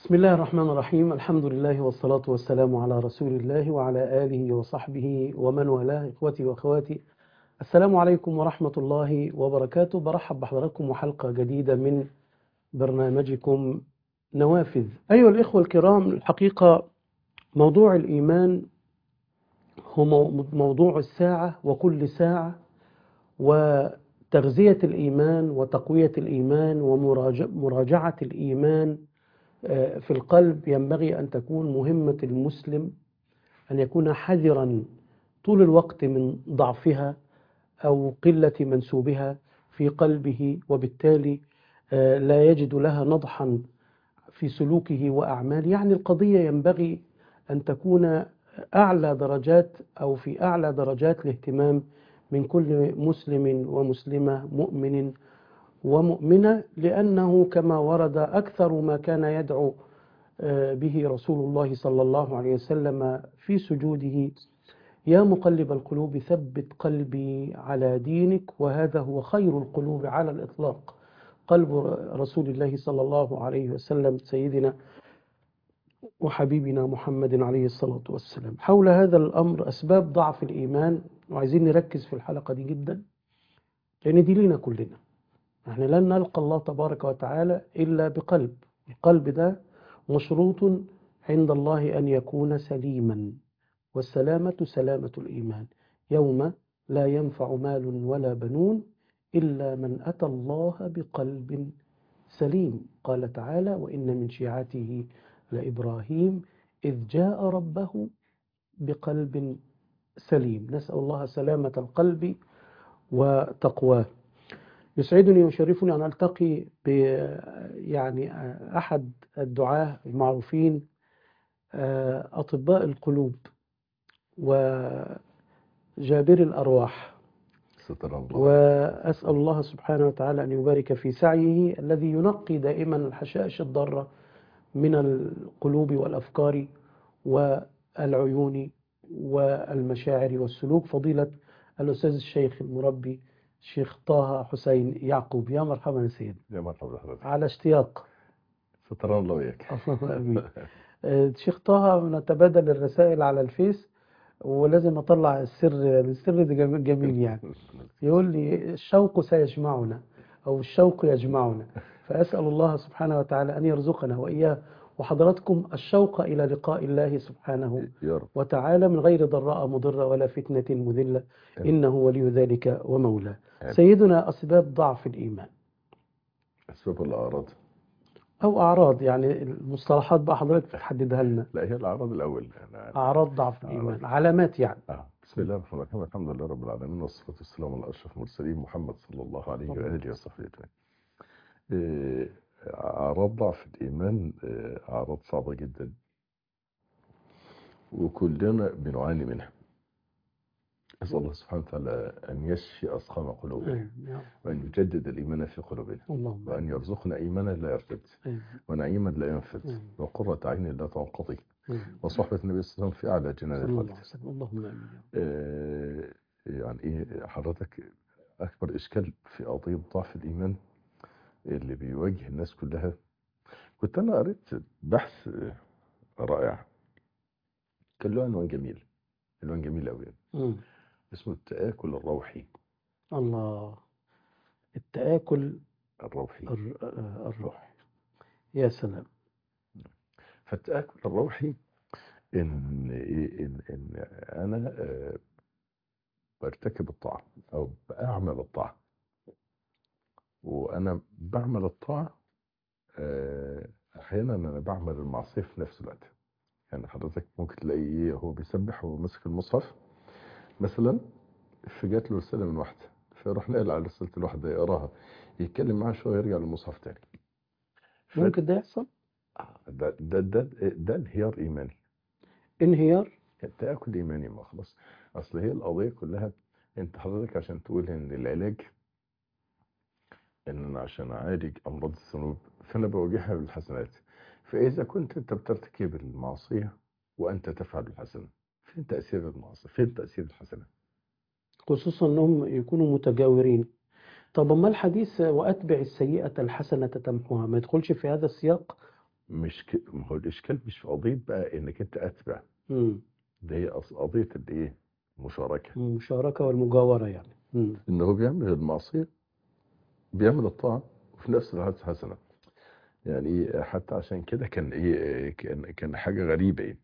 بسم الله الرحمن الرحيم الحمد لله والصلاة والسلام على رسول الله وعلى آله وصحبه ومن والاه إخوتي وأخواتي السلام عليكم ورحمة الله وبركاته برحب بحضراتكم وحلقة جديدة من برنامجكم نوافذ أيها الإخوة الكرام الحقيقة موضوع الإيمان هو مو- موضوع الساعة وكل ساعة وتغذية الإيمان وتقوية الإيمان ومراجعة الإيمان آه، في القلب ينبغي أن تكون مهمة المسلم أن يكون حذرا طول الوقت من ضعفها أو قلة منسوبها في قلبه وبالتالي آه، لا يجد لها نضحا في سلوكه وأعماله يعني القضية ينبغي أن تكون أعلى درجات أو في أعلى درجات الاهتمام من كل مسلم ومسلمة مؤمن ومؤمنة لأنه كما ورد أكثر ما كان يدعو آه، به رسول الله صلى الله عليه وسلم في سجوده يا مقلب القلوب ثبت قلبي على دينك وهذا هو خير القلوب على الإطلاق قلب رسول الله صلى الله عليه وسلم سيدنا وحبيبنا محمد عليه الصلاة والسلام حول هذا الأمر أسباب ضعف الإيمان وعايزين نركز في الحلقة دي جدا لأن دي لينا كلنا احنا لن نلقى الله تبارك وتعالى إلا بقلب القلب ده مشروط عند الله أن يكون سليما والسلامة سلامة الإيمان يوم لا ينفع مال ولا بنون إلا من أتى الله بقلب سليم قال تعالى وإن من شيعته لإبراهيم إذ جاء ربه بقلب سليم نسأل الله سلامة القلب وتقواه يسعدني ويشرفني أن ألتقي ب يعني أحد الدعاة المعروفين آه، أطباء القلوب وجابر الأرواح ستر الله وأسأل الله سبحانه وتعالى أن يبارك في سعيه الذي ينقي دائما الحشائش الضارة من القلوب والأفكار والعيون والمشاعر والسلوك فضيلة الأستاذ الشيخ المربي الشيخ طه حسين يعقوب يا مرحبا يا سيدي يا مرحبا بحضرتك على اشتياق ستر الله وياك اللهم امين آه، الشيخ طه نتبادل الرسائل على الفيس ولازم اطلع السر السر ده جميل جميل يعني يقول لي الشوق سيجمعنا او الشوق يجمعنا فاسال الله سبحانه وتعالى ان يرزقنا واياه وحضراتكم الشوق الى لقاء الله سبحانه يا رب وتعالى من غير ضراء مضره ولا فتنه مذله انه ولي ذلك ومولاه آمين. سيدنا اسباب ضعف الايمان أسباب الأعراض او اعراض يعني المصطلحات بقى حضرتك تحددها لنا لا هي الأعراض الأول أنا أعراض ضعف الإيمان علامات يعني آه. بسم الله الرحمن الرحيم الحمد لله رب العالمين والصلاة والسلام على أشرف المرسلين محمد صلى الله عليه صلى الله وآله وصحبه أجمعين إيه، أعراض ضعف الإيمان إيه، أعراض صعبة جدا وكلنا بنعاني منها أسأل الله سبحانه وتعالى أن يشفي أسقام قلوبنا آمين يا رب. وأن يجدد الإيمان في قلوبنا اللهم وأن يرزقنا إيمانا لا يرتد آمين. ونعيما لا ينفد آمين. وقرة عين لا تنقضي آمين. وصحبة النبي صلى الله عليه وسلم في أعلى جنان صلى الله الخلق عليه وسلم اللهم آمين يا رب. آه، يعني إيه حضرتك أكبر إشكال في قضية ضعف الإيمان اللي بيواجه الناس كلها كنت أنا قريت بحث آه، رائع كان له عنوان جميل عنوان جميل أوي مم. اسمه التآكل الروحي الله التآكل الروحي الر- آه، الروحي يا سلام فالتآكل الروحي إن إيه إن إن أنا آه، برتكب الطاعة أو بعمل الطاعة وأنا بعمل الطاعة آه، أحيانا أنا بعمل المعصية في نفس الوقت يعني حضرتك ممكن تلاقيه هو بيسبح وهو ماسك المصحف مثلا فجات له رسالة من واحدة فيروح نقل على رسالة الواحدة يقراها يتكلم معاها شوية يرجع للمصحف تاني ف- ممكن ده يحصل آه، ده ده ده ده انهيار إيماني انهيار تآكل إيماني ما خلاص أصل هي القضية كلها أنت حضرتك عشان تقول إن العلاج إن أنا عشان أعالج أمراض الذنوب فأنا بواجهها بالحسنات فإذا كنت أنت بترتكب المعصية وأنت تفعل الحسنة فين تأثير المعصية؟ فين تأثير الحسنة؟ خصوصا انهم يكونوا متجاورين طب ما الحديث واتبع السيئة الحسنة تمحوها ما يدخلش في هذا السياق مش ك... ما هو الاشكال مش في قضيه بقى انك انت اتبع مم. ده هي أص- قضيه الايه المشاركه المشاركة والمجاورة يعني مم. ان هو بيعمل المعصيه بيعمل الطاعه وفي نفس الوقت حسنه يعني إيه، حتى عشان كده كان ايه كان كان حاجه غريبه يعني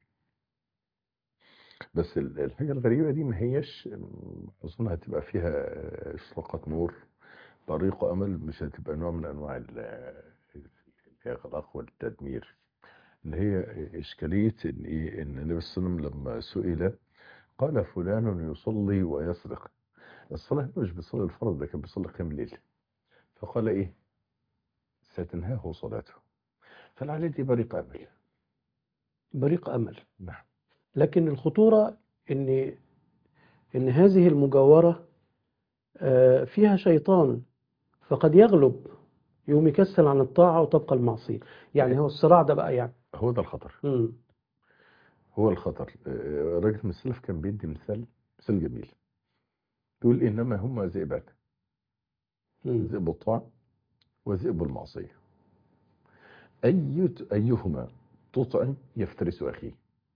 بس ال- الحاجه الغريبه دي ما هيش اظن هتبقى فيها اشراقه نور طريق امل مش هتبقى نوع من انواع ال- الاغلاق والتدمير اللي هي اشكاليه ان ايه ان النبي صلى الله عليه وسلم لما سئل قال فلان يصلي ويسرق الصلاه هنا مش بيصلي الفرض ده كان بيصلي قيام الليل فقال ايه ستنهاه صلاته فالعلي دي بريق امل بريق أمل نعم لكن الخطورة إن إن هذه المجاورة آه، فيها شيطان فقد يغلب يوم يكسل عن الطاعة وتبقى المعصية يعني هو الصراع ده بقى يعني هو ده الخطر مم. هو الخطر آه، راجل من السلف كان بيدي مثال مثال جميل يقول انما هما ذئبان مم. ذئب الطاعه وذئب المعصيه اي ايهما تطعم يفترس اخيه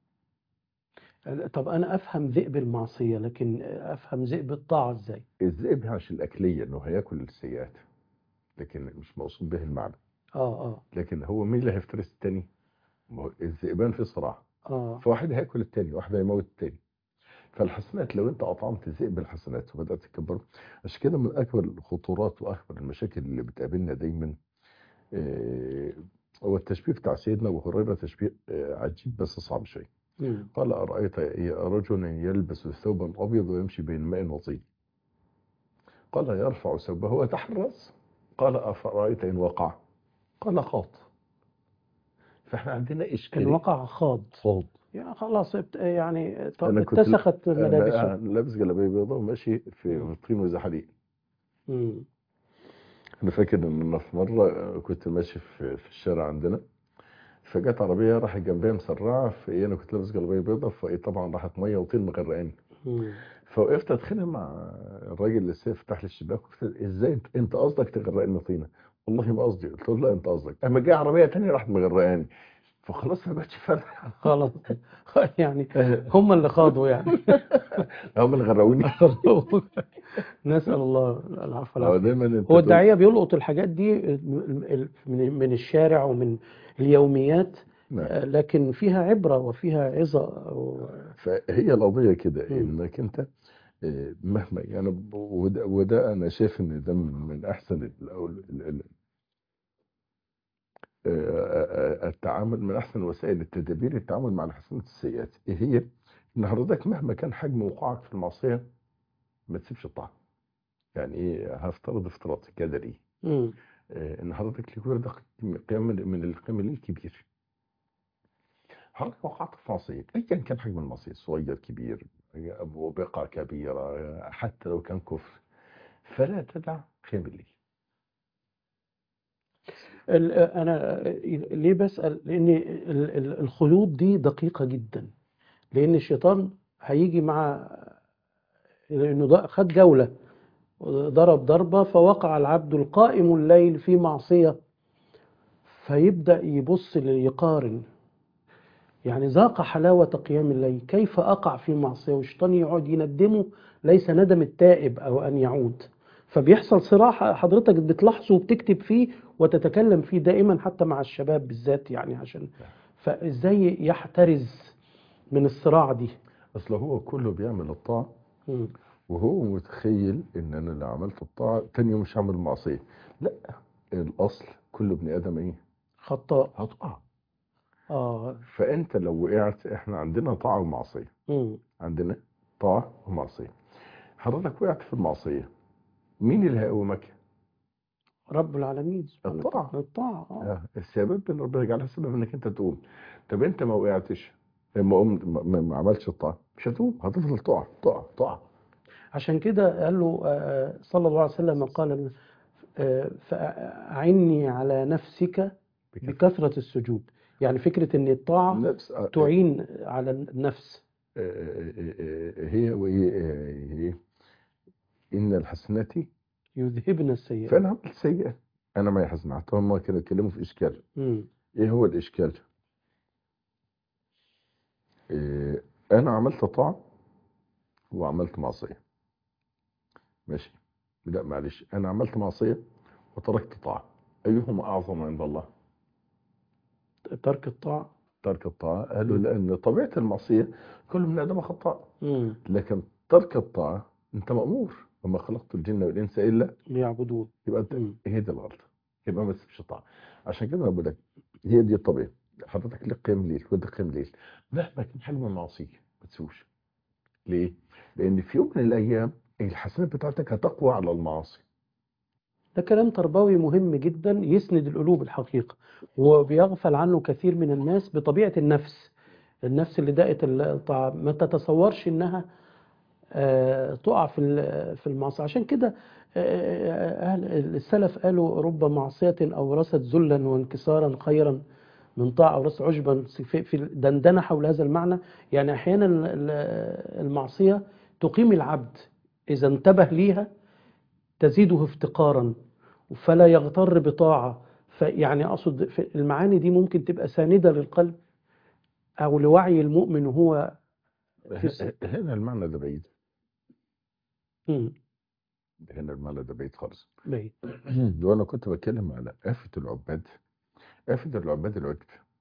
طب أنا أفهم ذئب المعصية لكن أفهم ذئب الطاعة إزاي؟ الذئب مش الاكليه انه هياكل السيئات لكن مش مقصود به المعنى آه آه لكن هو مين اللي هيفترس التاني ما هو الذئبان في صراع آه فواحد هياكل التاني واحد هيموت التاني فالحسنات لو انت اطعمت الذئب بالحسنات وبدات تكبر عشان كده من اكبر الخطورات واكبر المشاكل اللي بتقابلنا دايما آه، هو التشبيه بتاع سيدنا ابو هريره تشبيه آه، عجيب بس صعب شويه مم. قال ارايت رجلا يلبس ثوبا ابيض ويمشي بين ماء وطين قال يرفع ثوبه ويتحرز قال افرايت ان وقع قال خاط فاحنا عندنا إن اشكاليه وقع خاض خاض يعني خلاص ابت- يعني ط- أنا كنت- اتسخت انا ملابسه أنا لابس جلابيه بيضاء وماشي في مم. طين وزحاليق مم. انا فاكر ان انا في مره كنت ماشي في في الشارع عندنا فجت عربيه راحت جنبيا مسرعه فايه انا كنت لابس جلابيه بيضاء فايه طبعا راحت ميه وطين مغرقاني مم. فوقفت اتخانق مع الراجل اللي سايق فتح لي الشباك قلت له ازاي انت انت قصدك تغرقني طينه والله ما قصدي قلت له لا انت قصدك اما جه عربيه تانية راحت مغرقاني فخلاص ما بقتش فارقه خلاص يعني هم اللي خاضوا يعني هم اللي غرقوني نسأل الله العفو هو والعافية دايما انت هو تقول- الداعية بيلقط الحاجات دي من من الشارع ومن اليوميات نعم. لكن فيها عبرة وفيها عظة و- فهي القضية كده مم. انك انت آه، مهما يعني ب- وده, وده انا شايف ان ده من من احسن ال- أو ال- ال- ال- آه، آه، آه، التعامل من احسن وسائل التدابير التعامل مع الحسنات السيئات ايه هي؟ ان حضرتك مهما كان حجم وقوعك في المعصية ما تسيبش الطاعة يعني ايه هفترض افتراض كدري مم. آه، ان حضرتك لك ورد قيام من من القيام الليل كبير حضرتك وقعت في معصية ايا كان حجم المعصية صغير كبير وبقع كبيرة حتى لو كان كفر فلا تدع قيام الليل ال- أنا ليه بسأل؟ لأن ال- ال- الخيوط دي دقيقة جدا لأن الشيطان هيجي مع لأنه ض- خد جولة ضرب ضربة فوقع العبد القائم الليل في معصية فيبدأ يبص يقارن يعني ذاق حلاوة قيام الليل كيف أقع في معصية والشيطان يقعد يندمه ليس ندم التائب أو أن يعود فبيحصل صراع حضرتك بتلاحظه وبتكتب فيه وتتكلم فيه دائما حتى مع الشباب بالذات يعني عشان فإزاي يحترز من الصراع دي اصل هو كله بيعمل الطاعة مم. وهو متخيل ان انا اللي عملت الطاعة تاني يوم مش هعمل معصية لا الاصل كل ابن ادم ايه خطاء هتقع آه فانت لو وقعت احنا عندنا طاعة ومعصية مم. عندنا طاعة ومعصية حضرتك وقعت في المعصية مين اللي هيقومك؟ رب العالمين سبحانه الطاعة. وتعالى. الطاعة آه. آه، السبب ان ربنا يجعلها سبب انك انت تقوم طب انت ما وقعتش ما قمت ما, ما- ما عملتش الطاعة مش هتقوم هتفضل تقع تقع تقع عشان كده قال له آه، صلى الله عليه وسلم قال آه، فأعني على نفسك بكثرة السجود يعني فكرة أن الطاعة نفس آه، تعين على النفس آه، آه، آه، آه، هي وهي آه، هي ان الحسنات يذهبن السيئات فانا عملت سيئة انا ما يحزن حتى هم كانوا يتكلموا في اشكال مم. ايه هو الاشكال إيه انا عملت طاعة وعملت معصية ماشي لا معلش انا عملت معصية وتركت طاعة ايهما اعظم عند الله ترك الطاعة ترك الطاعة قالوا لان طبيعة المعصية كل من ادم خطاء مم. لكن ترك الطاعة انت مأمور وما خلقت الجن والانس الا ليعبدون يبقى انت مم. هي دي الغلطة يبقى ما تسيبش الطاعة عشان كده انا بقول لك هي دي الطبيعة حضرتك لك قيام ليل وده قيام ليل مهما كان حجم المعصية ما تسوش ليه؟ لأن في يوم من الأيام الحسنات بتاعتك هتقوى على المعاصي ده كلام تربوي مهم جدا يسند القلوب الحقيقة وبيغفل عنه كثير من الناس بطبيعة النفس النفس اللي دقت الطاعة ما تتصورش انها آه، تقع في ال- في المعصية عشان كده آه، أهل السلف قالوا رب معصية أورثت ذلا وانكسارا خيرا من طاعة أورثت عجبا في في الدندنة حول هذا المعنى يعني أحيانا ال- ال- المعصية تقيم العبد إذا انتبه ليها تزيده افتقارا فلا يغتر بطاعة فيعني أقصد في المعاني دي ممكن تبقى ساندة للقلب أو لوعي المؤمن وهو في الس- هنا المعنى ده بعيد مم، هنا المعنى ده بعيد خالص بعيد وانا كنت بتكلم على آفة العباد آفة العباد العجب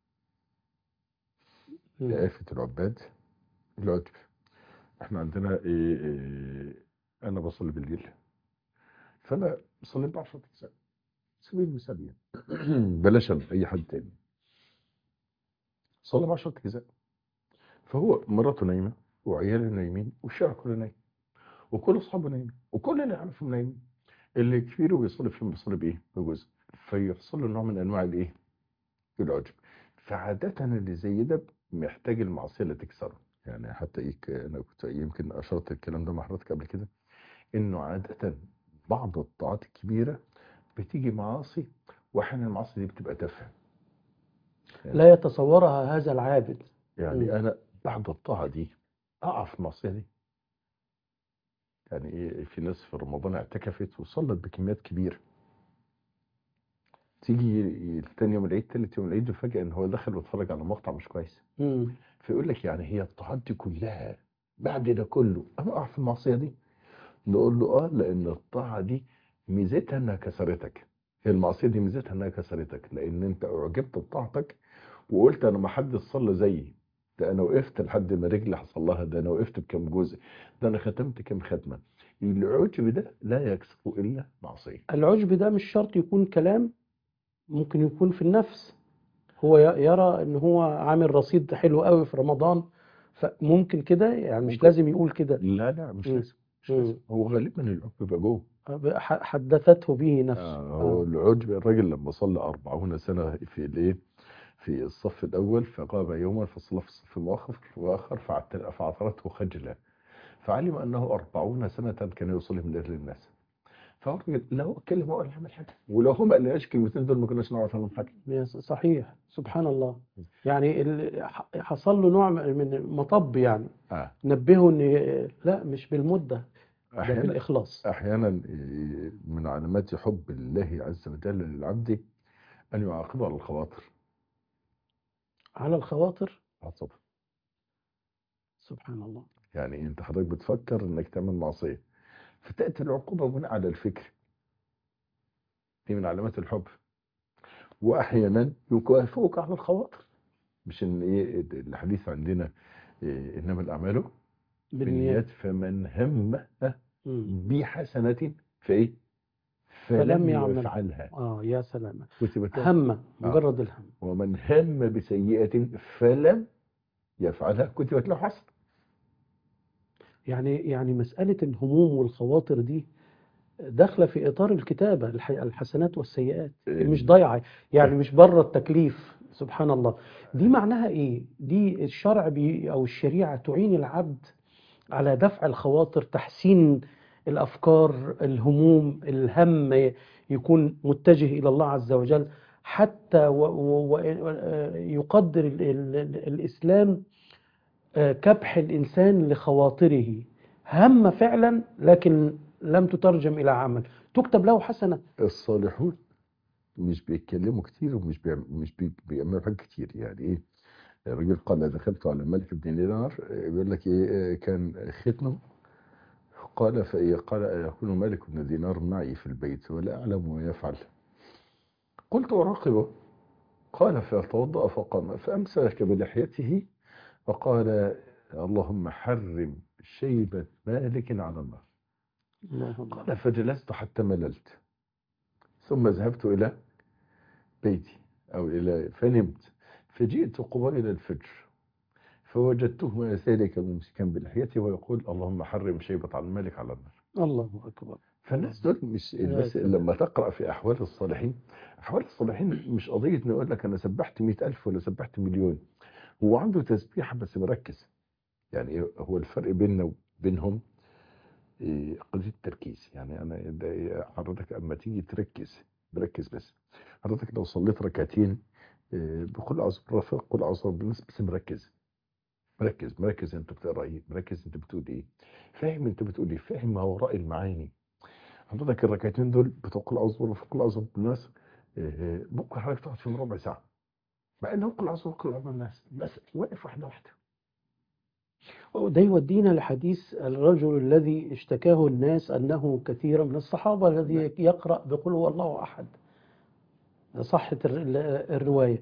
مم. آفة العباد العجب احنا عندنا إيه إيه انا بصلي بالليل فانا صليت ب 10 اجزاء سبيل المثال يعني بلاش أنا، اي حد تاني صلى ب 10 اجزاء فهو مراته نايمه وعياله نايمين والشارع كله نايم وكل اصحابه نايمين وكل اللي يعرفهم نايمين اللي كبير وبيصلي فيهم بيصلي بايه؟ بجزء فيحصل له نوع من انواع الايه؟ العجب فعادة اللي زي ده محتاج المعصية اللي تكسره يعني حتى إيه ك- أنا كنت يمكن أشرت الكلام ده مع حضرتك قبل كده إنه عادة بعض الطاعات الكبيرة بتيجي معاصي وأحيانا المعاصي دي بتبقى تافهة لا يتصورها هذا العابد يعني مم. أنا بعد الطاعة دي أقع في المعصية دي يعني إيه في ناس في رمضان اعتكفت وصلت بكميات كبيرة تيجي تاني يوم العيد تالت يوم العيد وفجأة إن هو دخل واتفرج على مقطع مش كويس مم. فيقول لك يعني هي الطاعات دي كلها بعد ده كله انا اقع في المعصيه دي نقول له اه لان الطاعه دي ميزتها انها كسرتك هي المعصيه دي ميزتها انها كسرتك لان انت اعجبت بطاعتك وقلت انا ما حد صلى زيي ده انا وقفت لحد ما رجلي حصل لها ده انا وقفت بكم جزء ده انا ختمت كم ختمه العجب ده لا يكسب الا معصيه العجب ده مش شرط يكون كلام ممكن يكون في النفس هو ي- يرى ان هو عامل رصيد حلو قوي في رمضان فممكن كده يعني مش ممكن. لازم يقول كده لا لا مش مم. لازم مش مم. لازم هو غالبا العجب بيبقى جوه ح- حدثته به نفسه آه، هو العجب الراجل لما صلى أربعون سنة في الايه في الصف الأول فغاب يوما فصلى في الصف الآخر وآخر فاعت- فعثرته خجلة فعلم أنه أربعون سنة كان يصلي من أجل الناس فهو الراجل لو اتكلم هو اللي عمل حاجة ولو هو ما قالناش الكلمتين دول ما كناش نعرف عنهم حاجة يس- صحيح سبحان الله يعني ال- ح- حصل له نوع من مطب يعني آه. نبهه ان لا مش بالمدة ده أحيانا بالإخلاص أحيانا إيه، من علامات حب الله عز وجل للعبد أن يعاقبه على الخواطر على الخواطر على الصبر سبحان الله يعني انت حضرتك بتفكر انك تعمل معصيه فتاتي العقوبه بناء على الفكر دي من علامات الحب واحيانا يكافئك على الخواطر مش ان ايه الحديث عندنا إيه انما الاعمال بالنيات بالنيات فمن هم مم. بحسنه فايه فلم فلم يعمل. يفعلها اه يا سلام كتبت له. هم مجرد الهم ومن هم بسيئه فلم يفعلها كتبت له حسنه يعني يعني مسألة الهموم والخواطر دي داخلة في إطار الكتابة الح- الحسنات والسيئات مش ضايعة يعني مش بره التكليف سبحان الله دي معناها إيه؟ دي الشرع بي أو الشريعة تعين العبد على دفع الخواطر تحسين الأفكار الهموم الهم يكون متجه إلى الله عز وجل حتى و- و- و- يقدر ال- ال- الإسلام آه، كبح الإنسان لخواطره هم فعلا لكن لم تترجم إلى عمل تكتب له حسنة الصالحون مش بيتكلموا كتير ومش بيعم- مش بي- بيعملوا حاجات كتير يعني ايه الراجل قال دخلت على ملك بن دينار آه، بيقول لك ايه آه، كان ختنه قال فإيه قال يكون ملك بن دينار معي في البيت ولا أعلم ما يفعل قلت أراقبه قال فتوضأ فقام فأمسك بلحيته فقال اللهم حرم شيبة مالك على النار الله أكبر. قال فجلست حتى مللت ثم ذهبت إلى بيتي أو إلى فنمت فجئت قبيل الفجر فوجدته ذلك ممسكا بلحيته ويقول اللهم حرم شيبة على الملك على النار الله أكبر فالناس دول مش يا بس سلام. لما تقرأ في أحوال الصالحين أحوال الصالحين مش قضية إنه يقول لك أنا سبحت مئة ألف ولا سبحت مليون هو عنده تسبيحة بس مركز يعني إيه هو الفرق بيننا وبينهم إيه، قضية التركيز يعني أنا ده إيه، حضرتك أما تيجي تركز بركز بس حضرتك لو صليت ركعتين إيه، بقول أعوذ بالرفاق قل أعوذ بالناس بس مركز مركز مركز أنت بتقرأ إيه مركز أنت بتقول إيه فاهم أنت بتقول إيه فاهم ما وراء المعاني حضرتك الركعتين دول بتقول أعوذ بالرفاق قل أعوذ بالناس إيه، ممكن حضرتك تقعد فيهم ربع ساعة مع إنه قل أعوذ بالرفاق قل أعوذ بالناس بس واقف واحدة واحدة وده يودينا لحديث الرجل الذي اشتكاه الناس أنه كثير من الصحابة الذي يقرأ بقول هو الله أحد صحة الر- ال- الرواية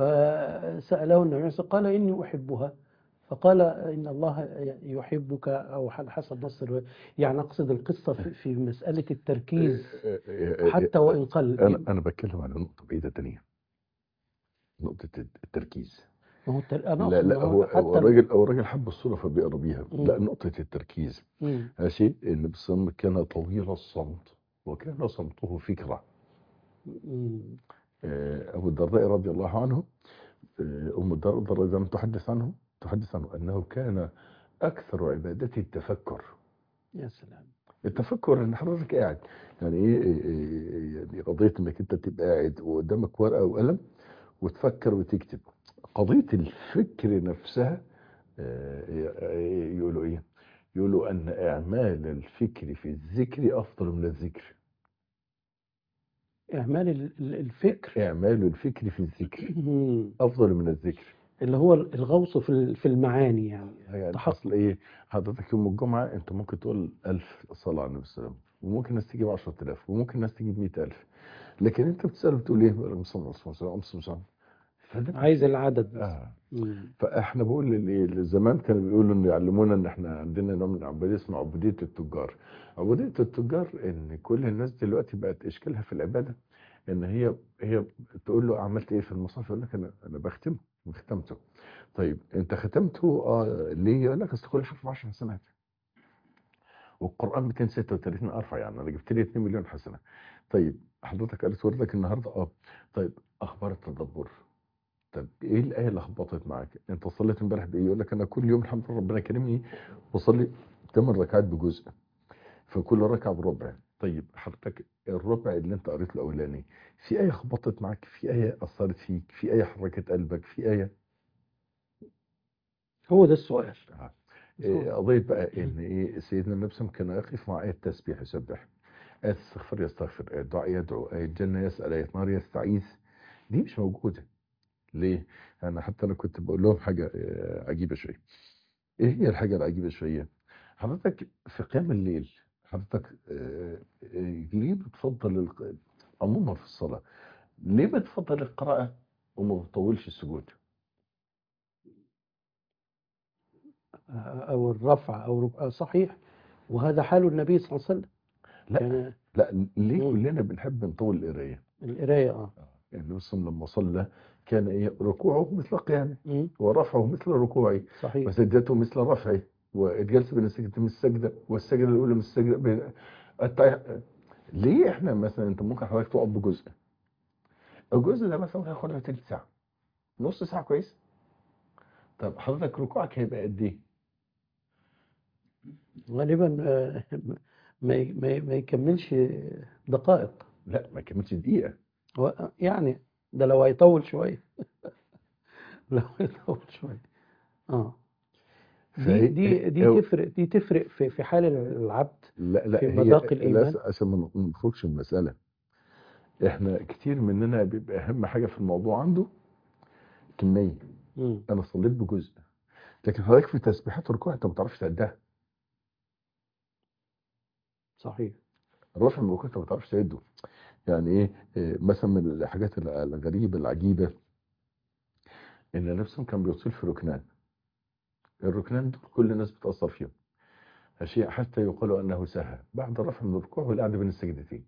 فسأله النبي صلى الله عليه وسلم قال إني أحبها فقال إن الله يحبك أو على حسب نص الرواية يعني أقصد القصة في في مسألة التركيز إيه، إيه، إيه، حتى وإن قل انا انا بتكلم على نقطه بعيده تانية نقطه التركيز ما هو التر... أنا لا أقصد لا إن هو هو حتى الراجل هو الراجل حب الصوره فبيقرا بيها مم. لا نقطه التركيز مم. ماشي النبي صلى الله عليه وسلم كان طويل الصمت وكان صمته فكره مم. آه، ابو الدرداء رضي الله عنه آه، ام الدرداء رضي الله عنها تحدث عنه تحدث عنه انه كان اكثر عبادته التفكر يا سلام التفكر ان حضرتك قاعد يعني ايه إيه- إيه- يعني قضيه انك انت تبقى قاعد وقدامك ورقه وقلم وتفكر وتكتب قضيه الفكر نفسها آه، يقولوا ايه يقولوا ان اعمال الفكر في الذكر افضل من الذكر إعمال ال- ال- الفكر اعمال الفكر في الذكر مم. افضل من الذكر اللي هو الغوص في ال- في المعاني يعني يعني تحقق. اصل ايه حضرتك يوم الجمعه انت ممكن تقول 1000 صلاه على النبي صلى الله عليه وسلم وممكن الناس تجيب 10000 وممكن الناس تجيب 100000 لكن انت بتسال بتقول ايه اللهم صل على رسول الله صلى الله عليه وسلم فده عايز العدد بس آه. مم. فاحنا بقول لل- زمان كانوا بيقولوا ان يعلمونا ان احنا عندنا نوع من العبوديه اسمه عبوديه التجار عبوديه التجار ان كل الناس دلوقتي بقت اشكالها في العباده ان هي هي تقول له عملت ايه في المصحف يقول لك انا انا بختمه ختمته طيب انت ختمته اه ليه يقول لك اصل كل حرف 10 حسنات والقران 236 ارفع يعني انا جبت لي 2 مليون حسنه طيب حضرتك قريت وردك النهارده اه طيب اخبار التدبر طب ايه الايه اللي خبطت معاك انت صليت امبارح بايه يقول لك انا كل يوم الحمد لله ربنا كرمني بصلي 8 ركعات بجزء فكل ركعه بربع طيب حضرتك الربع اللي انت قريته الاولاني في ايه خبطت معاك في ايه اثرت فيك في ايه حركت قلبك في ايه هو ده السؤال آه. إيه قضيه بقى ان ايه سيدنا النبي صلى الله عليه وسلم كان يقف مع ايه التسبيح يسبح ايه استغفر يستغفر ايه الدعاء يدعو ايه الجنه يسال ايه نار يستعيذ دي مش موجوده ليه؟ انا حتى انا كنت بقول لهم حاجه آه، عجيبه شويه. ايه هي الحاجه العجيبه شويه؟ حضرتك في قيام الليل حضرتك آه، آه، ليه بتفضل الق- عموما في الصلاه ليه بتفضل القراءه وما بتطولش السجود؟ أو الرفع أو رك- آه، صحيح وهذا حال النبي صلى الله عليه وسلم لا كان لا ليه مم. كلنا بنحب نطول القرايه؟ القراية اه يعني النبي صلى الله عليه وسلم لما صلى كان ايه ركوعه مثل قيامه مم. ورفعه مثل ركوعه صحيح وسجدته مثل رفعه والجلسه بين السجدتين من السجده والسجده الاولى من السجده بين التع... ليه احنا مثلا انت ممكن حضرتك تقعد بجزء الجزء ده مثلا ممكن ياخد له تلت ساعه نص ساعه كويس طب حضرتك ركوعك هيبقى قد ايه؟ غالبا آه، ما ي- ما ي- ما يكملش دقائق لا ما كملتش دقيقه هو- يعني ده لو هيطول شوية لو هيطول شوية اه دي فهي- دي دي هو- تفرق دي تفرق في في حال العبد لا لا في هي مذاق لا الإيمان. عشان ما نخرجش من المساله احنا كتير مننا بيبقى اهم حاجه في الموضوع عنده كميه مم. انا صليت بجزء لكن حضرتك في تسبيحات الركوع انت ما بتعرفش تعدها صحيح الرفع من الركوع انت ما بتعرفش تعده يعني ايه إيه، مثلا من الحاجات الغريبه العجيبه ان النبي صلى الله عليه وسلم كان بيطيل في ركنان الركنان دول كل الناس بتاثر فيهم أشياء حتى يقال انه سهى بعد الرفع من الركوع والقعده بين السجدتين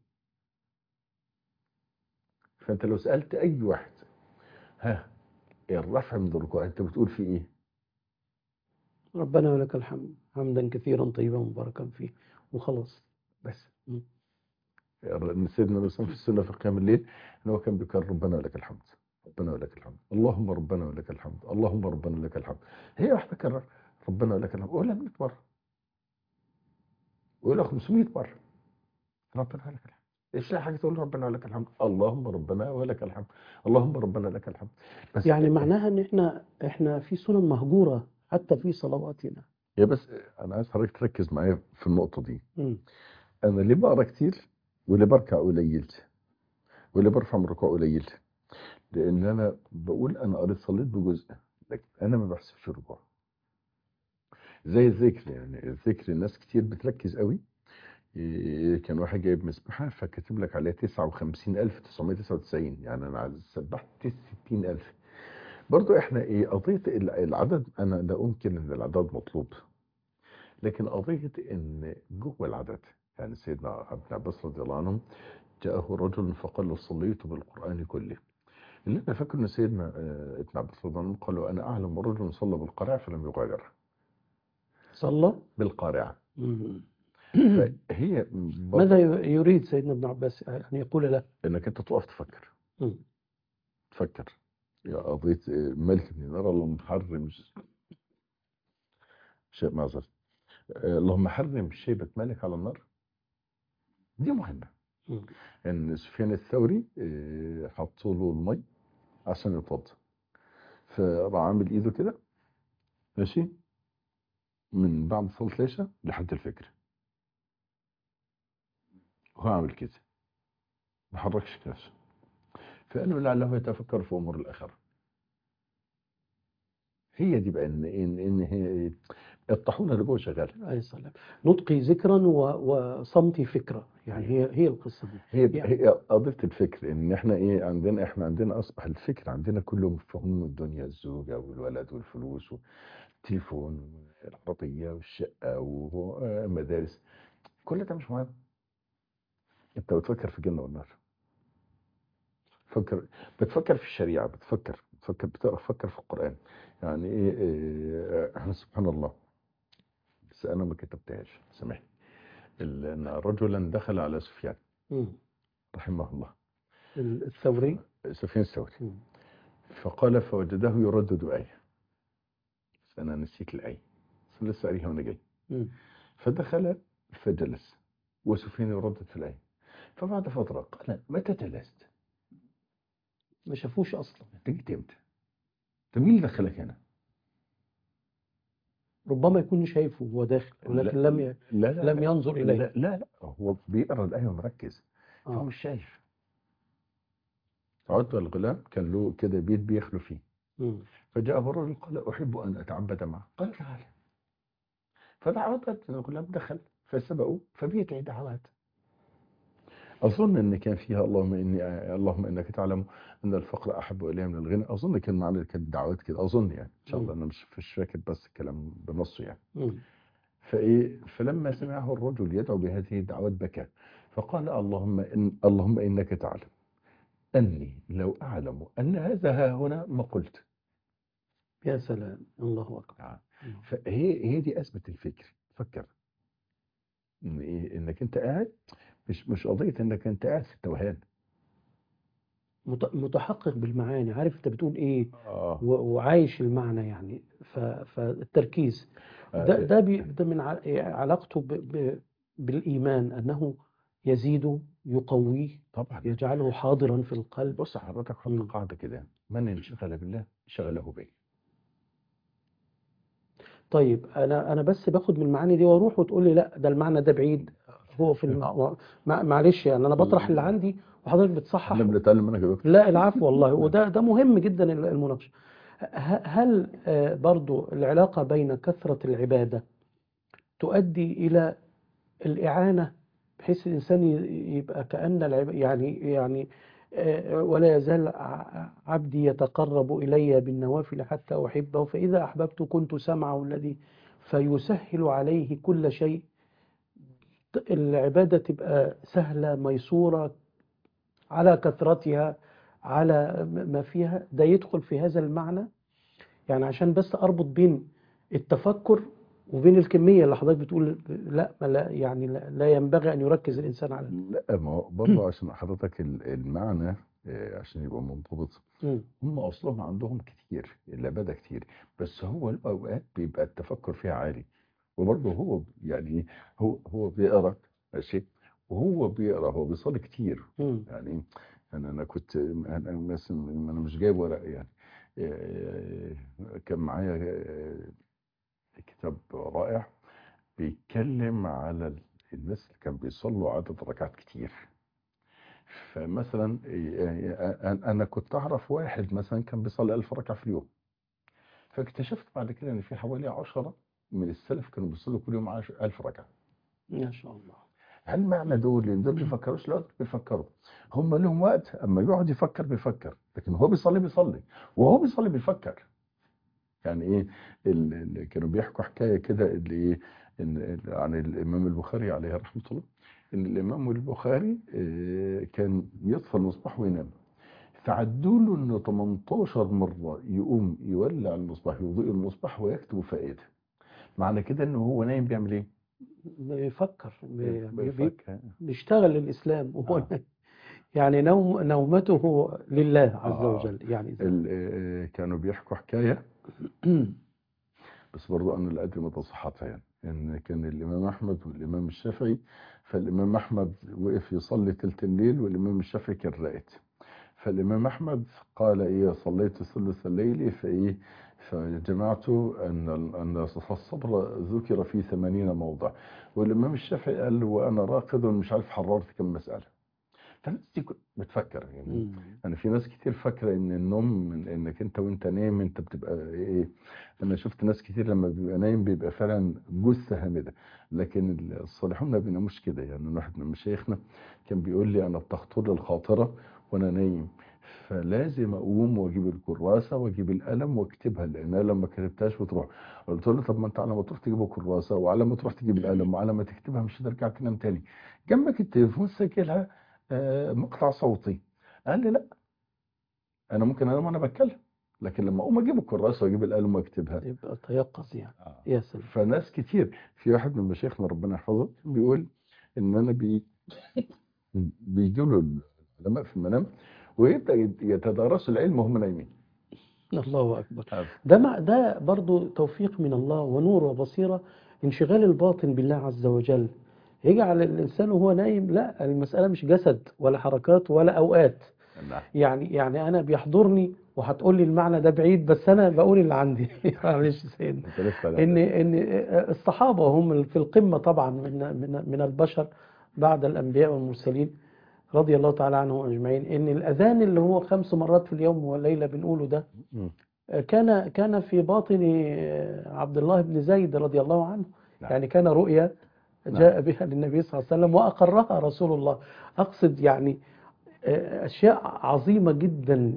فانت لو سالت اي واحد ها الرفع من الركوع انت بتقول فيه ايه ربنا ولك الحمد حمدا كثيرا طيبا مباركا فيه وخلاص بس مم. ان سيدنا النبي صلى الله عليه وسلم في السنه في قيام الليل ان هو كان بيكرر ربنا ولك الحمد ربنا ولك الحمد اللهم ربنا ولك الحمد اللهم ربنا لك الحمد هي واحده كرر ربنا ولك الحمد قولها 100 مره قولها 500 مره ربنا ولك الحمد ايش لا حاجه تقول ربنا ولك الحمد اللهم ربنا ولك الحمد اللهم ربنا لك الحمد بس يعني معناها ان احنا احنا في سنن مهجوره حتى في صلواتنا يا بس انا عايز حضرتك تركز معايا في النقطه دي مم. انا ليه بقرا كتير وليه بركع قليل وليه برفع من الركوع قليل لان انا بقول انا قريت صليت بجزء لكن انا ما بحسبش الركوع زي الذكر يعني الذكر الناس كتير بتركز قوي إيه، كان واحد جايب مسبحه فكاتب لك عليها 59999 يعني انا سبحت 60000 برضو احنا ايه قضيه ال- العدد انا لا انكر ان العدد مطلوب لكن قضيه ان جوه العدد يعني سيدنا ابن عباس رضي الله عنه جاءه رجل فقال صليت بالقران كله اللي انا فاكر ان سيدنا آه، ابن عباس رضي الله عنه قال له انا اعلم رجل صلى بالقارعه فلم يغادر صلى بالقارعه مم. فهي برضو ماذا ي- يريد سيدنا ابن عباس ان يقول له انك انت تقف تفكر مم. تفكر يا قضيه آه، ملك بن نار اللهم حرم شيء معذر آه، اللهم حرم شيبه ملك على النار دي مهمه مم. ان سفيان الثوري آه، حطوا له المي عشان يتوضا فراح عامل ايده كده ماشي من بعد صلاه العشاء لحد الفجر هو عامل كده ما حركش نفسه فقالوا لعله يتفكر في امور الاخره هي دي بقى ان ان ان هي الطاحونه اللي جوه شغاله عليه السلام نطقي ذكرا و- وصمتي فكرة يعني هي هي القصة دي هي يعني- هي قضيه الفكر ان احنا ايه عندنا احنا عندنا اصبح الفكر عندنا كله في هموم الدنيا الزوجه والولد والفلوس والتليفون العربيه والشقه والمدارس كل ده مش مهم انت بتفكر في الجنه والنار فكر بتفكر في الشريعه بتفكر بتفكر بتقرا بتفكر في القران يعني ايه, إيه سبحان الله بس انا ما كتبتهاش سامحني ال- ان رجلا دخل على سفيان مم. رحمه الله ال- الثوري سفيان الثوري مم. فقال فوجده يردد آية بس أنا نسيت الآية بس لسه قاريها وأنا جاي مم. فدخل فجلس وسفيان يردد في الآية فبعد فترة قال متى جلست؟ ما شافوش اصلا أنت جيت إمتى؟ طب مين اللي دخلك هنا؟ ربما يكون شايفه وهو داخل ولكن لا. لم ي... لا لا لم ينظر لا اليه لا, لا هو بيقرا الآية ومركز فهو آه. مش شايف عتبة الغلام كان له كده بيت بيخلو فيه مم. فجاءه الرجل قال أحب أن أتعبد معه قال تعالى فدعوت الغلام دخل فسبقوا فبيدعي دعوات أظن أن كان فيها اللهم إني اللهم إنك تعلم أن الفقر أحب إلي من الغنى أظن كان معنى كانت دعوات كده أظن يعني إن شاء الله أنا مش مش فاكر بس الكلام بنصه يعني مم. فإيه فلما سمعه الرجل يدعو بهذه الدعوات بكى فقال اللهم إن اللهم إنك تعلم أني لو أعلم أن هذا ها هنا ما قلت يا سلام الله اكبر آه. مم. فهي هي دي أزمة الفكر فكر إن إيه إنك أنت قاعد مش مش قضية إنك أنت قاعد في التوهان مت- متحقق بالمعاني عارف انت بتقول ايه آه و- وعايش المعنى يعني ف... فالتركيز آه، ده ده, بي... ده من ع- علاقته ب... ب... بالايمان انه يزيده يقويه طبعا يجعله حاضرا في القلب بص حضرتك حط مم. قاعدة كده من انشغل بالله شغله به طيب انا انا بس باخد من المعاني دي واروح وتقول لي لا ده المعنى ده بعيد هو في المع... مع... معلش يعني انا بطرح اللي عندي وحضرتك بتصحح احنا بنتعلم منك يا دكتور لا العفو والله وده ده مهم جدا المناقشه ه- هل آه، برضو العلاقه بين كثره العباده تؤدي الى الاعانه بحيث الانسان ي- يبقى كان العب... يعني يعني آه، ولا يزال ع- عبدي يتقرب الي بالنوافل حتى احبه فاذا احببت كنت سمعه الذي فيسهل عليه كل شيء العباده تبقى سهله ميسوره على كثرتها على ما فيها ده يدخل في هذا المعنى يعني عشان بس اربط بين التفكر وبين الكميه اللي حضرتك بتقول لا ما لا يعني لا, لا ينبغي ان يركز الانسان على لا ما هو برضه عشان حضرتك ال- المعنى آه، عشان يبقى منضبط مم. هم اصلهم عندهم كتير العباده كتير بس هو الاوقات بيبقى التفكر فيها عالي وبرضه هو يعني هو هو بيقرا ماشي وهو بيقرا هو بيصلي كتير مم. يعني انا انا كنت انا مثلا انا مش جايب ورق يعني آه، كان معايا آه، كتاب رائع بيتكلم على ال- الناس اللي كان بيصلوا عدد ركعات كتير فمثلا آه، أنا- انا كنت اعرف واحد مثلا كان بيصلي 1000 ركعه في اليوم فاكتشفت بعد كده ان في حوالي 10 من السلف كانوا بيصلوا كل يوم 1000 ركعه ما شاء الله هل معنى دول ان دول بيفكروش لا دول بيفكروا هم لهم وقت اما يقعد يفكر بيفكر لكن هو بيصلي بيصلي وهو بيصلي بيفكر يعني ايه ال- ال- كانوا بيحكوا حكايه كده اللي ايه ان ال- عن الامام البخاري عليه رحمه الله ان الامام البخاري آه، كان يطفى المصباح وينام فعدوا له انه 18 مره يقوم يولع المصباح يضيء المصباح ويكتب فائده معنى كده انه هو نايم بيعمل ايه؟ بيفكر بي- بي- بيفكر بيشتغل للاسلام وهو آه. يعني نوم نومته لله عز آه. وجل يعني ال- آه، كانوا بيحكوا حكايه بس برضو أنا لا أدري مدى صحتها يعني إن كان الإمام أحمد والإمام الشافعي فالإمام أحمد وقف يصلي تلت الليل والإمام الشافعي كان راقد فالإمام أحمد قال إيه صليت ثلث الليل فإيه فجمعت أن أن الصبر ذكر في ثمانين موضع والإمام الشافعي قال وأنا راقد مش عارف حررت كم مسألة فالناس دي كنت بتفكر يعني مم. انا في ناس كتير فاكره ان النوم من انك انت وانت نايم انت بتبقى ايه انا شفت ناس كتير لما بيبقى نايم بيبقى فعلا جثه هامده لكن الصالحون ما بيناموش كده يعني واحد من مشايخنا كان بيقول لي انا بتخطر لي الخاطره وانا نايم فلازم اقوم واجيب الكراسه واجيب القلم واكتبها لان انا لما كتبتهاش بتروح قلت له طب ما انت على ما تروح تجيب الكراسه وعلى ما تروح تجيب القلم وعلى ما تكتبها مش هترجع تنام تاني جنبك التليفون سجلها آه، مقطع صوتي قال لي لا انا ممكن انام وانا بتكلم لكن لما اقوم اجيب الكراسه واجيب القلم واكتبها يبقى تيقظ يعني يا سلام فناس كتير في واحد من مشايخنا ربنا يحفظه بيقول ان انا بي بيجوا له العلماء في المنام ويبدا يتدارسوا العلم وهم نايمين الله أكبر ده مع ده برضو توفيق من الله ونور وبصيرة انشغال الباطن بالله عز وجل يجعل الإنسان وهو نايم لا المسألة مش جسد ولا حركات ولا أوقات نعم يعني يعني أنا بيحضرني وهتقول لي المعنى ده بعيد بس أنا بقول اللي عندي معلش يا سيدنا انت لسه على ان ان الصحابه هم في القمه طبعا من من من البشر بعد الانبياء والمرسلين رضي الله تعالى عنهم اجمعين ان الاذان اللي هو خمس مرات في اليوم والليله بنقوله ده مم. كان كان في باطن عبد الله بن زيد رضي الله عنه نعم. يعني كان رؤيا جاء بها للنبي صلى الله عليه وسلم واقرها رسول الله اقصد يعني اشياء عظيمه جدا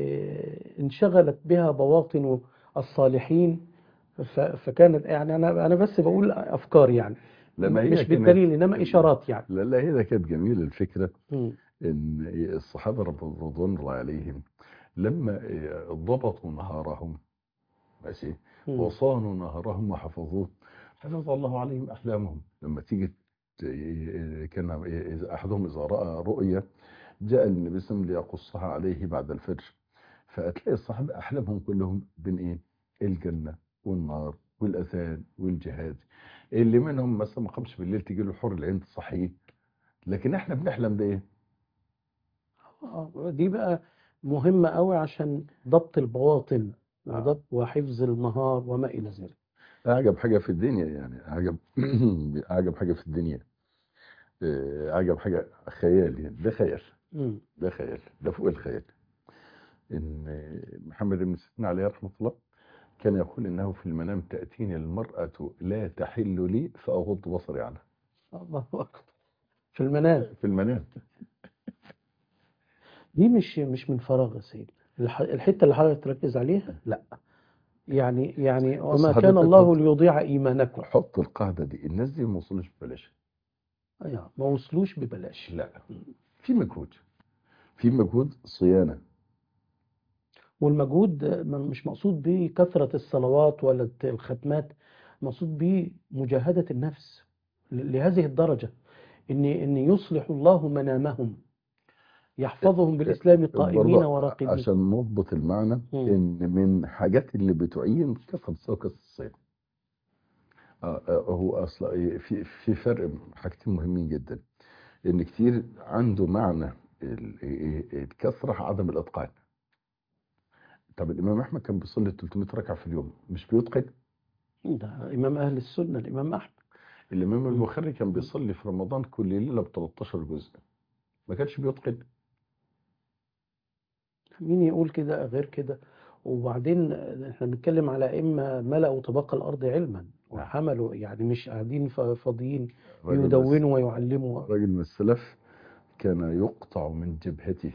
انشغلت بها بواطن الصالحين ف- فكانت يعني انا انا بس بقول افكار يعني لما هي مش كانت- بالدليل انما اشارات يعني لا لا هي ده كانت جميله الفكره مم. ان الصحابه رضوان الله عليهم لما ضبطوا نهارهم ماشي مم. وصانوا نهرهم وحفظوه حفظ الله عليهم احلامهم لما تيجي ت- كان إذا احدهم اذا راى رؤيا جاء النبي صلى الله عليه وسلم ليقصها عليه بعد الفجر فتلاقي الصحابه احلامهم كلهم بين ايه؟ الجنه والنار والاذان والجهاد اللي منهم مثلا ما قامش بالليل تجي له حور العين تصحيه لكن احنا بنحلم بايه؟ آه، دي بقى مهمة قوي عشان ضبط البواطن آه. وضبط وحفظ النهار وما إلى ذلك اعجب حاجه في الدنيا يعني اعجب اعجب حاجه في الدنيا آه، عجب حاجة خيال يعني ده خيال مم. ده خيال ده فوق الخيال إن محمد بن سيدنا عليه رحمة الله كان يقول إنه في المنام تأتيني المرأة لا تحل لي فأغض بصري عنها الله أكبر في المنام في المنام دي مش مش من فراغ يا سيدي الح- الحتة اللي حضرتك تركز عليها لا يعني يعني بص وما كان حضرتك الله بص. ليضيع إيمانكم حط القاعدة دي الناس دي ما وصلوش ببلاش أيوة، ما وصلوش ببلاش لا في مجهود في مجهود صيانة والمجهود ما- مش مقصود به كثرة الصلوات ولا الختمات مقصود به مجاهدة النفس ل- لهذه الدرجة إن إن يصلح الله منامهم يحفظهم بالإسلام قائمين برضه وراقدين عشان نضبط المعنى مم. ان من حاجات اللي بتعين كثرة سوق الصيد آه، آه، هو اصلا إيه، في في فرق حاجتين مهمين جدا ان كتير عنده معنى ال- إيه- الكثرة عدم الاتقان طب الامام احمد كان بيصلي 300 ركعة في اليوم مش بيتقن ده إمام أهل السنة الإمام أحمد الامام البخاري كان بيصلي في رمضان كل ليلة ب 13 جزء ما كانش بيتقن مين يقول كده غير كده وبعدين احنا بنتكلم على أئمة ملأوا طبق الأرض علما وحملوا يعني مش قاعدين ف- فاضيين راجل بس- يدونوا ويعلموا راجل من السلف كان يقطع من جبهته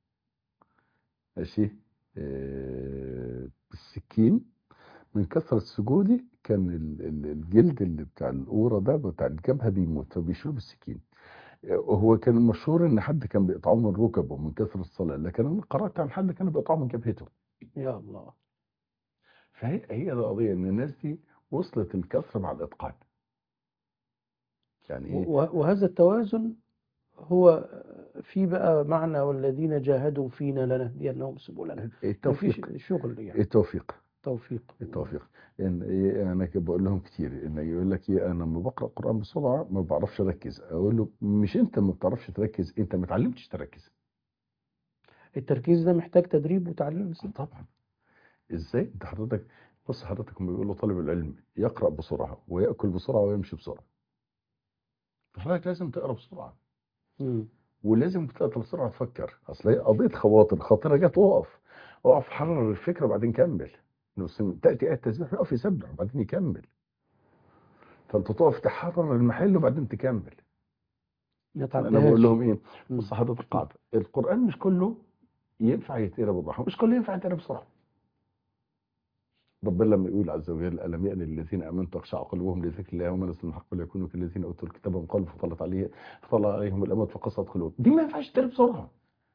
ماشي آه، بالسكين من كثرة سجوده كان ال- ال- الجلد اللي بتاع القورة ده بتاع الجبهة بيموت فبيشيله بالسكين آه، وهو كان مشهور ان حد كان بيقطعه من ركبه من كثرة الصلاة لكن انا قرأت عن حد كان بيقطعه من جبهته يا الله فهي هي القضية ان الناس دي وصلت الكثرة مع الاتقان يعني ايه و- وهذا التوازن هو في بقى معنى والذين جاهدوا فينا لنهدينهم سبلنا التوفيق مفيش شغل يعني التوفيق توفيق التوفيق يعني إيه انا كده بقول لهم كتير ان يقول لك ايه انا لما بقرا قران بسرعه ما بعرفش اركز اقول له مش انت ما بتعرفش تركز انت ما اتعلمتش تركز التركيز ده محتاج تدريب وتعليم آه طبعا ازاي انت حضرتك بص حضرتك هم بيقولوا طالب العلم يقرا بسرعه وياكل بسرعه ويمشي بسرعه فحضرتك لازم تقرا بسرعه مم. ولازم تقرا بسرعه تفكر اصل هي قضيه خواطر خاطره جت اقف اقف حرر الفكره وبعدين كمل بس تاتي ايه التسبيح يقف يسبح وبعدين يكمل فانت تقف تحرر المحل وبعدين تكمل ما انا بقول تعديهاش لهم ايه مم. بص حضرتك قاعده القران مش كله ينفع يتقرا بالراحه مش كله ينفع يتقرا بسرعه ربنا لما يقول عز وجل الم يأن للذين امنوا تخشع قلوبهم لذكر الله وما نزل الحق ويكونوا كالذين اوتوا الكتاب من قبل فطلت عليه فطلع عليهم الامد فقست قلوبهم دي ما ينفعش تتقرا بسرعه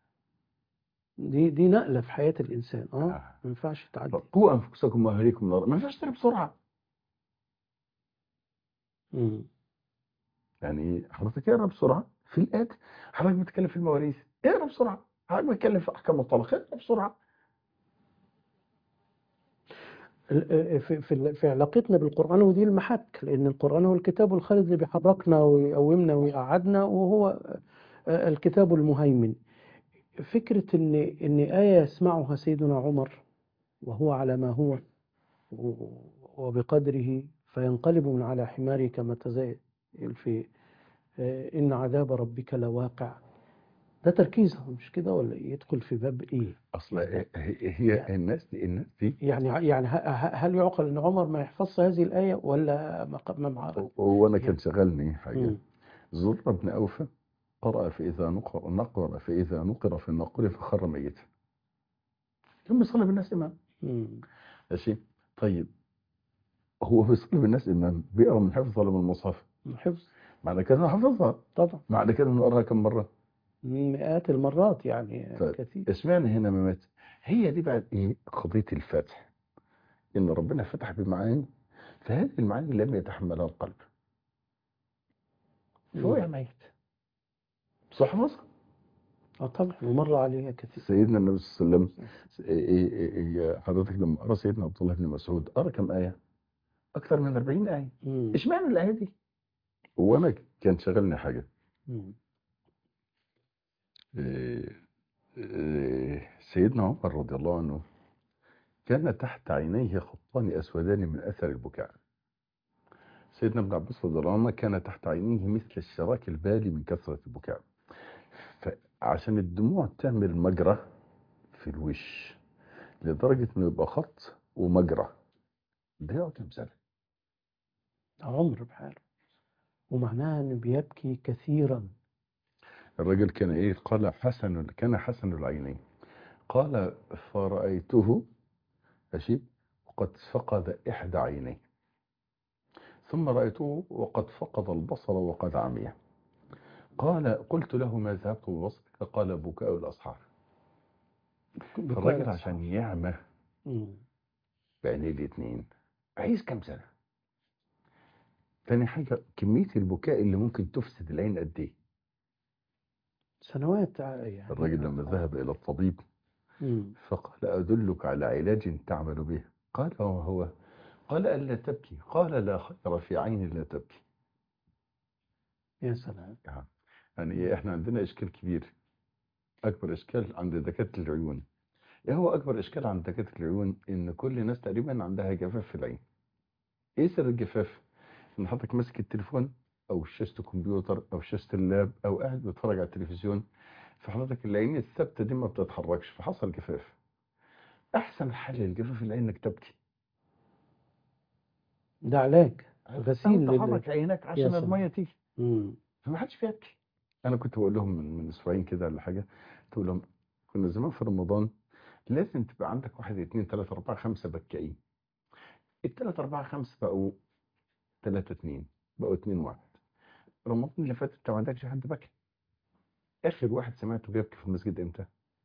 دي دي نقلة في حياة الإنسان اه آه. ما ينفعش تعدي قوا انفسكم واهليكم نارا ما ينفعش تتقرا بسرعه مم. يعني حضرتك اقرا بسرعه في الآت حضرتك بتتكلم في المواريث اقرا بسرعه حضرتك بتتكلم في احكام الطلاق اقرا بسرعه ال- في في في علاقتنا بالقرآن ودي المحك لأن القرآن هو الكتاب الخالد اللي بيحركنا ويقومنا ويقعدنا وهو آه، الكتاب المهيمن فكرة إن إن آية يسمعها سيدنا عمر وهو على ما هو و- وبقدره فينقلب من على حماره كما تزايل في آه، إن عذاب ربك لواقع ده تركيزها مش كده ولا إيه؟ يدخل في باب إيه؟ اصل هي هي الناس دي الناس دي يعني يعني ه- ه- هل يعقل ان عمر ما يحفظش هذه الايه ولا ما ق- ما معاه هو انا كان شغلني حاجه مم. زر بن أوفى قرأ فإذا نقر نقر فإذا نقر في الناقور فخر ميتا كان بيصلي بالناس إمام مم. ماشي طيب هو بيصلي بالناس إمام بيقرأ من حفظ ولا من المصحف حفظ معنى كده إنه حفظها طبعا معنى كده إنه قراها كم مرة مئات المرات يعني طيب. كثير اشمعنى هنا ما مات هي دي بقى إيه قضية الفتح إن ربنا فتح بمعاني فهذه المعاني لم يتحملها القلب فهو مم. ميت صح مصر اه طبعا ومر عليها كثير سيدنا النبي صلى الله عليه وسلم إيه إيه إيه حضرتك لما قرا سيدنا عبد الله بن مسعود قرا كم ايه؟ اكثر من 40 ايه مم. اشمعنى الايه دي؟ وانا كان شغلني حاجه مم. إيه إيه سيدنا عمر رضي الله عنه كان تحت عينيه خطان اسودان من اثر البكاء سيدنا ابن عباس رضي الله عنه كان تحت عينيه مثل الشراك البالي من كثرة البكاء فعشان الدموع تعمل مجرى في الوش لدرجة انه يبقى خط ومجرى ده يقعد كام سنة عمر بحاله ومعناها انه بيبكي كثيرا الرجل كان ايه قال حسن كان حسن العينين قال فرأيته ماشي وقد فقد إحدى عينيه ثم رأيته وقد فقد البصر وقد عمي قال قلت له ما ذهبت ببصرك قال بكاء الأصحاب الراجل عشان يعمى مم. بعينيه الاثنين عايز كام سنة تاني حاجة كمية البكاء اللي ممكن تفسد العين قد ايه سنوات ع- يعني الراجل لما ذهب إلى الطبيب مم. فقال أدلك على علاج تعمل به قال وما هو قال ألا تبكي قال لا خير في عين لا تبكي يا سلام يعني إيه احنا عندنا إشكال كبير أكبر إشكال عند دكاترة العيون إيه هو أكبر إشكال عند دكاترة العيون إن كل الناس تقريبا عندها جفاف في العين إيه سر الجفاف؟ إن حضرتك ماسك التليفون أو شاشة الكمبيوتر أو شاشة اللاب أو قاعد بتتفرج على التلفزيون فحضرتك العين الثابتة دي ما بتتحركش فحصل جفاف أحسن حل للجفاف العين إنك تبكي ده علاج غسيل أو لل- تحرك عينك يا عشان سلام. المية تيجي مم. فما حدش بيبكي انا كنت بقول لهم من, من اسبوعين كده ولا حاجه قلت لهم كنا زمان في رمضان لازم تبقى عندك واحد اثنين ثلاثة أربعة خمسة بكائين الثلاثة أربعة خمسة بقوا ثلاثة اثنين بقوا اثنين واحد رمضان اللي فات انت ما عندكش حد بكى آخر واحد سمعته بيبكي في المسجد امتى؟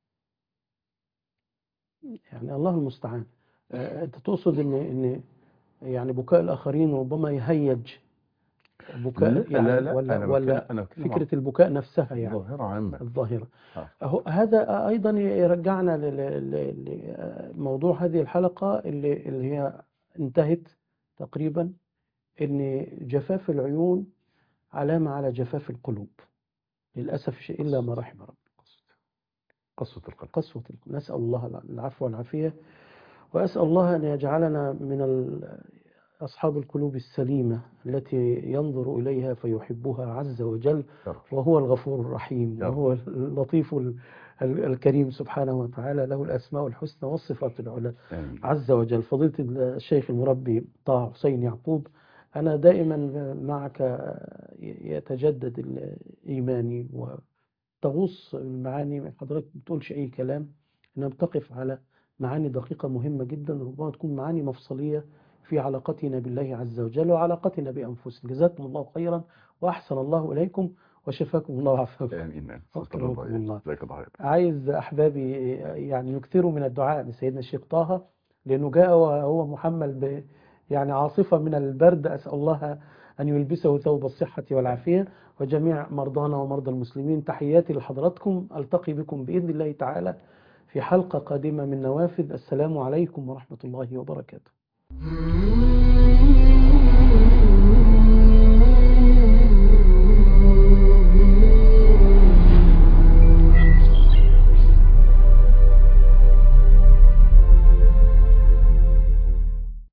يعني الله المستعان آه، انت تقصد ان ان يعني بكاء الاخرين ربما يهيج بكاء لا يعني لا لا ولا أنا ولا بتكلم- أنا بتكلم فكره البكاء نفسها عن يعني ظاهرة عامة الظاهره آه. أهو هذا ايضا يرجعنا لموضوع هذه الحلقه اللي اللي هي انتهت تقريبا ان جفاف العيون علامه على جفاف القلوب للاسف شيء الا ما رحم ربي قسوة قسوة القلب قسوة القلب نسأل الله العفو والعافية وأسأل الله أن يجعلنا من ال- أصحاب القلوب السليمة التي ينظر إليها فيحبها عز وجل يا رب وهو الغفور الرحيم يا رب. وهو اللطيف ال- ال- الكريم سبحانه وتعالى له الأسماء الحسنى والصفات العلى آمين عز وجل فضيلة الشيخ المربي طه حسين يعقوب أنا دائما معك يتجدد ال- إيماني وتغوص المعاني حضرتك ما بتقولش أي كلام إنما بتقف على معاني دقيقة مهمة جدا ربما تكون معاني مفصلية في علاقتنا بالله عز وجل وعلاقتنا بأنفسنا جزاكم الله خيرا وأحسن الله إليكم وشفاكم الله وعافاكم آمين أكرمكم شكرا الله الله. جزاك الله خير عايز أحبابي يعني يكثروا من الدعاء لسيدنا الشيخ طه لأنه جاء وهو محمل ب يعني عاصفة من البرد أسأل الله أن يلبسه ثوب الصحة والعافية وجميع مرضانا ومرضى المسلمين تحياتي لحضراتكم ألتقي بكم بإذن الله تعالى في حلقة قادمة من نوافذ السلام عليكم ورحمة الله وبركاته